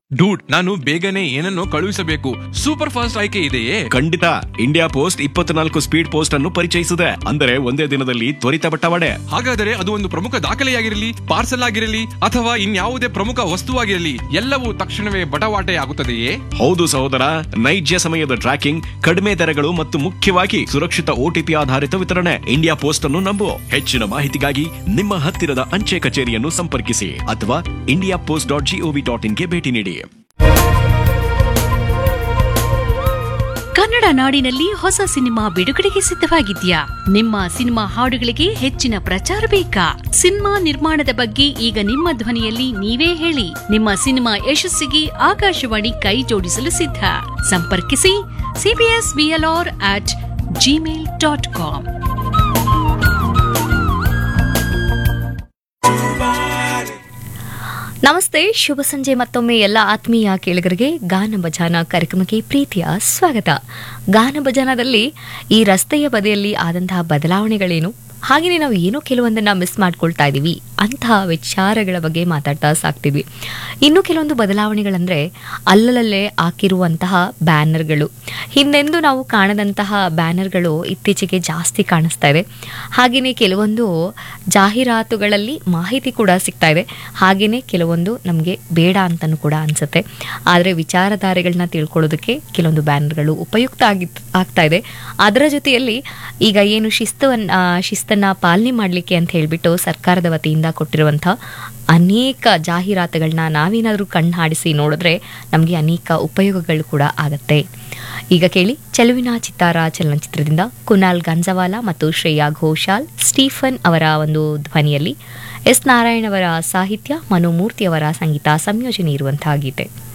dude ನಾನು ಬೇಗನೆ ಏನನ್ನೋ ಕಳುಹಿಸಬೇಕು ಸೂಪರ್ ಫಾಸ್ಟ್ ಆಯ್ಕೆ ಇದೆಯೇ ಖಂಡಿತ ಇಂಡಿಯಾ ಪೋಸ್ಟ್ ಇಪ್ಪತ್ನಾಲ್ಕು ಸ್ಪೀಡ್ ಪೋಸ್ಟ್ ಅನ್ನು ಪರಿಚಯಿಸಿದೆ ಅಂದರೆ ಒಂದೇ ದಿನದಲ್ಲಿ ತ್ವರಿತ ಬಟ್ಟವಾಡೆ ಹಾಗಾದರೆ ಅದು ಒಂದು ಪ್ರಮುಖ ದಾಖಲೆಯಾಗಿರಲಿ ಪಾರ್ಸಲ್ ಆಗಿರಲಿ ಅಥವಾ ಇನ್ಯಾವುದೇ ಪ್ರಮುಖ ವಸ್ತುವಾಗಿರಲಿ ಎಲ್ಲವೂ ತಕ್ಷಣವೇ ಬಟವಾಟೆ ಆಗುತ್ತದೆಯೇ ಹೌದು ಸಹೋದರ ನೈಜ ಸಮಯದ ಟ್ರ್ಯಾಕಿಂಗ್ ಕಡಿಮೆ ದರಗಳು ಮತ್ತು ಮುಖ್ಯವಾಗಿ ಸುರಕ್ಷಿತ ಓಟಿಪಿ ಆಧಾರಿತ ವಿತರಣೆ ಇಂಡಿಯಾ ಪೋಸ್ಟ್ ಅನ್ನು ನಂಬು ಹೆಚ್ಚಿನ ಮಾಹಿತಿಗಾಗಿ ನಿಮ್ಮ ಹತ್ತಿರದ ಅಂಚೆ ಕಚೇರಿಯನ್ನು ಸಂಪರ್ಕಿಸಿ ಅಥವಾ India post dot GOV dot ಇನ್ಗೆ ಭೇಟಿ ನೀಡಿ ಕನ್ನಡ ನಾಡಿನಲ್ಲಿ ಹೊಸ ಸಿನಿಮಾ ಬಿಡುಗಡೆಗೆ ಸಿದ್ಧವಾಗಿದ್ಯಾ ನಿಮ್ಮ ಸಿನಿಮಾ ಹಾಡುಗಳಿಗೆ ಹೆಚ್ಚಿನ ಪ್ರಚಾರ ಬೇಕಾ ಸಿನಿಮಾ ನಿರ್ಮಾಣದ ಬಗ್ಗೆ ಈಗ ನಿಮ್ಮ ಧ್ವನಿಯಲ್ಲಿ ನೀವೇ ಹೇಳಿ ನಿಮ್ಮ ಸಿನಿಮಾ ಯಶಸ್ಸಿಗೆ ಆಕಾಶವಾಣಿ ಕೈ ಜೋಡಿಸಲು ಸಿದ್ಧ ಸಂಪರ್ಕಿಸಿ CBS BLR at Gmail dot com ನಮಸ್ತೆ ಶುಭ ಸಂಜೆ ಮತ್ತೊಮ್ಮೆ ಎಲ್ಲ ಆತ್ಮೀಯ ಕೇಳಿಗರಿಗೆ ಗಾನ ಭಜಾನ ಕಾರ್ಯಕ್ರಮಕ್ಕೆ ಪ್ರೀತಿಯ ಸ್ವಾಗತ ಗಾನ ಭಜಾನದಲ್ಲಿ ಈ ರಸ್ತೆಯ ಬದಿಯಲ್ಲಿ ಆದಂತಹ ಬದಲಾವಣೆಗಳೇನು ಹಾಗೆಯೇ ನಾವು ಏನೋ ಕೆಲವೊಂದನ್ನು ಮಿಸ್ ಮಾಡ್ಕೊಳ್ತಾ ಇದ್ದೀವಿ ಅಂತಹ ವಿಚಾರಗಳ ಬಗ್ಗೆ ಮಾತಾಡ್ತಾ ಸಾಕ್ತೀವಿ ಇನ್ನು ಕೆಲವೊಂದು ಬದಲಾವಣೆಗಳಂದರೆ ಅಲ್ಲಲ್ಲೇ ಹಾಕಿರುವಂತಹ ಬ್ಯಾನರ್ಗಳು ಹಿಂದೆಂದು ನಾವು ಕಾಣದಂತಹ ಬ್ಯಾನರ್ಗಳು ಇತ್ತೀಚೆಗೆ ಜಾಸ್ತಿ ಕಾಣಿಸ್ತಾ ಇದೆ ಹಾಗೆಯೇ ಕೆಲವೊಂದು ಜಾಹೀರಾತುಗಳಲ್ಲಿ ಮಾಹಿತಿ ಕೂಡ ಸಿಗ್ತಾ ಇದೆ ಹಾಗೆಯೇ ಕೆಲವೊಂದು ನಮಗೆ ಬೇಡ ಅಂತಲೂ ಕೂಡ ಅನಿಸುತ್ತೆ ಆದರೆ ವಿಚಾರಧಾರೆಗಳನ್ನ ತಿಳ್ಕೊಳ್ಳೋದಕ್ಕೆ ಕೆಲವೊಂದು ಬ್ಯಾನರ್ಗಳು ಉಪಯುಕ್ತ ಆಗಿ ಆಗ್ತಾ ಇದೆ ಅದರ ಜೊತೆಯಲ್ಲಿ ಈಗ ಏನು ಶಿಸ್ತುವನ್ನು ಶಿಸ್ತನ್ನು ಪಾಲನೆ ಮಾಡಲಿಕ್ಕೆ ಅಂತ ಹೇಳಿಬಿಟ್ಟು ಸರ್ಕಾರದ ವತಿಯಿಂದ ಕೊಟ್ಟಿರುವಂಥ ಅನೇಕ ಜಾಹೀರಾತುಗಳನ್ನ ನಾವೇನಾದರೂ ಕಣ್ಣು ಹಾಡಿಸಿ ನೋಡಿದ್ರೆ ನಮಗೆ ಅನೇಕ ಉಪಯೋಗಗಳು ಕೂಡ ಆಗತ್ತೆ ಈಗ ಕೇಳಿ ಚೆಲುವಿನ ಚಿತ್ತಾರ ಚಲನಚಿತ್ರದಿಂದ ಕುನಾಲ್ ಗಂಜವಾಲ ಮತ್ತು ಶ್ರೇಯಾ ಘೋಷಾಲ್ ಸ್ಟೀಫನ್ ಅವರ ಒಂದು ಧ್ವನಿಯಲ್ಲಿ ಎಸ್ ನಾರಾಯಣ್ ಅವರ ಸಾಹಿತ್ಯ ಮನೋಮೂರ್ತಿ ಅವರ ಸಂಗೀತ ಸಂಯೋಜನೆ ಇರುವಂತಹ ಗೀತೆ